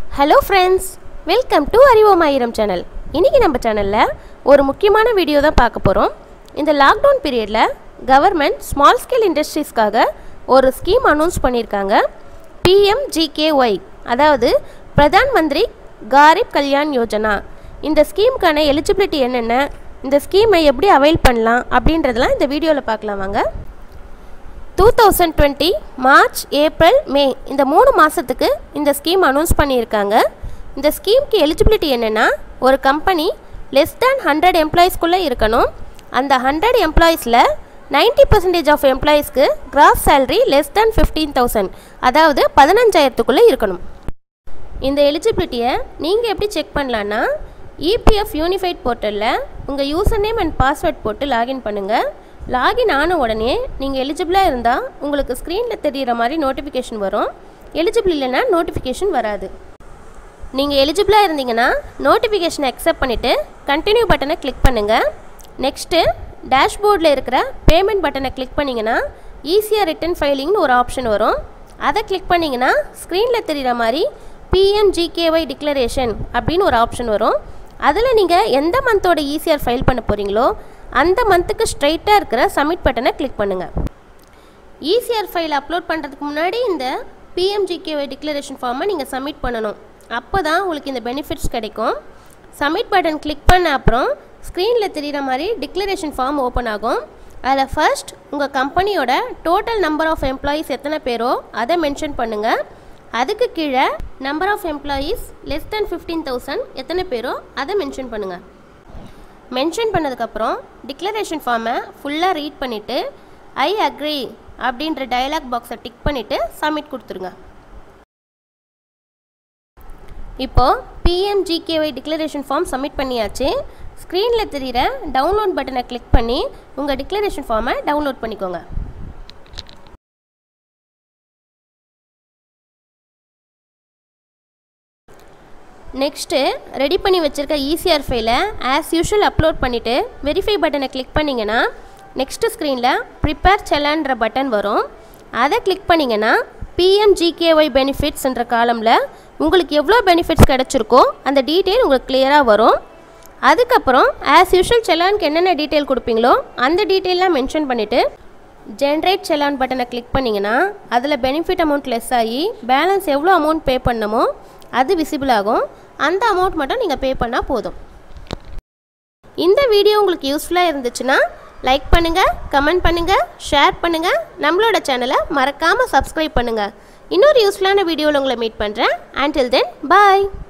hello friends welcome to அறிவோமாயிரம் channel இன்றைக்கி நம்ம சேனலில் ஒரு முக்கியமான வீடியோ தான் பார்க்க போகிறோம் இந்த லாக்டவுன் பீரியடில் கவர்மெண்ட் ஸ்மால் ஸ்கேல் இண்டஸ்ட்ரீஸ்க்காக ஒரு ஸ்கீம் அனௌன்ஸ் பண்ணியிருக்காங்க பிஎம்ஜிகேஒய் அதாவது பிரதான் மந்திரி காரிப் கல்யாண் யோஜனா இந்த ஸ்கீமுக்கான எலிஜிபிலிட்டி என்னென்ன இந்த ஸ்கீமை எப்படி அவைல் பண்ணலாம் அப்படின்றதெல்லாம் இந்த வீடியோவில் பார்க்கலாம் வாங்க two thousand twenty March April May இந்த மூணு மாதத்துக்கு இந்த ஸ்கீம் அனௌன்ஸ் பண்ணியிருக்காங்க இந்த ஸ்கீம்க்கு எலிஜிபிலிட்டி என்னென்னா ஒரு கம்பெனி லெஸ் தேன் ஹண்ட்ரட் எம்ப்ளாயீஸ்க்குள்ளே இருக்கணும் அந்த ஹண்ட்ரட் எம்ப்ளாயீஸில் நைன்ட்டி பர்சன்டேஜ் ஆஃப் எம்ப்ளாயீஸ்க்கு gross salary less than fifteen thousand அதாவது பதினஞ்சாயிரத்துக்குள்ளே இருக்கணும் இந்த எலிஜிபிலிட்டியை நீங்கள் எப்படி செக் பண்ணலான்னா இபிஎஃப் யூனிஃபைட் போர்ட்டலில் உங்கள் யூசர் நேம் அண்ட் பாஸ்வேர்ட் போட்டு லாகின் பண்ணுங்கள் லாகின் ஆன உடனே நீங்கள் எலிஜிபிளாக இருந்தால் உங்களுக்கு ஸ்க்ரீனில் தெரிகிற மாதிரி நோட்டிஃபிகேஷன் வரும் எலிஜிபிள் இல்லைன்னா நோட்டிஃபிகேஷன் வராது நீங்கள் எலிஜிபிளாக இருந்தீங்கன்னா நோட்டிஃபிகேஷனை அக்செப்ட் பண்ணிவிட்டு கண்டினியூ பட்டனை கிளிக் பண்ணுங்கள் நெக்ஸ்ட்டு டேஷ்போர்டில் இருக்கிற பேமெண்ட் பட்டனை கிளிக் பண்ணிங்கன்னா ஈஸியாக ரிட்டன் ஃபைலிங்னு ஒரு ஆப்ஷன் வரும் அதை கிளிக் பண்ணிங்கன்னா ஸ்க்ரீனில் தெரிகிற மாதிரி பிஎம்ஜிகேஒய் டிக்ளரேஷன் அப்படின்னு ஒரு ஆப்ஷன் வரும் அதில் நீங்கள் எந்த மந்தோட ஈஸிஆர் ஃபைல் பண்ண போகிறீங்களோ அந்த மந்த்துக்கு ஸ்ட்ரைட்டாக இருக்கிற சப்மிட் பட்டனை கிளிக் பண்ணுங்கள் ஈசிஆர் ஃபைல் அப்லோட் பண்ணுறதுக்கு முன்னாடி இந்த பிஎம்ஜிகேஒய் டிக்ளரேஷன் ஃபார்மை நீங்கள் சப்மிட் பண்ணணும் அப்போ தான் உங்களுக்கு இந்த பெனிஃபிட்ஸ் கிடைக்கும் சப்மிட் பட்டன் கிளிக் பண்ண அப்புறம் ஸ்க்ரீனில் தெரிகிற மாதிரி டிக்ளரேஷன் ஃபார்ம் ஓப்பன் ஆகும் அதில் ஃபர்ஸ்ட் உங்கள் கம்பெனியோட டோட்டல் நம்பர் ஆஃப் எம்ப்ளாயீஸ் எத்தனை பேரோ அதை மென்ஷன் பண்ணுங்கள் அதுக்கு கீழே number of employees less than fifteen thousand எத்தனை பேரோ அதை மென்ஷன் பண்ணுங்கள் மென்ஷன் பண்ணதுக்கப்புறம் டிக்ளரேஷன் ஃபார்மை ஃபுல்லாக ரீட் பண்ணிவிட்டு ஐ அக்ரி அப்படின்ற டயலாக் பாக்ஸை டிக் பண்ணிவிட்டு சப்மிட் கொடுத்துருங்க இப்போது பிஎம்ஜிகேஒய் டிக்ளரேஷன் ஃபார்ம் சப்மிட் பண்ணியாச்சு ஸ்க்ரீனில் தெரிகிற டவுன்லோட் பட்டனை கிளிக் பண்ணி உங்கள் டிக்ளரேஷன் ஃபார்மை டவுன்லோட் பண்ணிக்கோங்க நெக்ஸ்ட்டு ரெடி பண்ணி வச்சுருக்க ஈசிஆர் ஃபைலை ஆஸ் யூஷுவல் அப்லோட் பண்ணிவிட்டு வெரிஃபை பட்டனை கிளிக் பண்ணிங்கன்னா நெக்ஸ்ட்டு ஸ்க்ரீனில் ப்ரிப்பேர் செலான்ற பட்டன் வரும் அதை கிளிக் பண்ணிங்கன்னா பிஎம்ஜிகேஒய் பெனிஃபிட்ஸ்ன்ற காலமில் உங்களுக்கு எவ்வளோ பெனிஃபிட்ஸ் கிடச்சிருக்கோ அந்த டீட்டெயில் உங்களுக்கு கிளியராக வரும் அதுக்கப்புறம் ஆஸ் யூஷுவல் செலானுக்கு என்னென்ன டீட்டெயில் கொடுப்பீங்களோ அந்த டீட்டெயிலாம் மென்ஷன் பண்ணிவிட்டு ஜென்ரேட் செலான் பட்டனை கிளிக் பண்ணிங்கன்னா அதில் பெனிஃபிட் அமௌண்ட் லெஸ் ஆகி பேலன்ஸ் எவ்வளோ அமௌண்ட் பே பண்ணமோ அது விசிபிள் ஆகும் அந்த அமௌண்ட் மட்டும் நீங்கள் பே பண்ணால் போதும் இந்த வீடியோ உங்களுக்கு யூஸ்ஃபுல்லாக இருந்துச்சுன்னா லைக் பண்ணுங்கள் கமெண்ட் பண்ணுங்கள் ஷேர் பண்ணுங்கள் நம்மளோட சேனலை மறக்காமல் சப்ஸ்கிரைப் பண்ணுங்கள் இன்னொரு யூஸ்ஃபுல்லான வீடியோவில் உங்களை மீட் பண்ணுறேன் அண்டில் தென் பாய்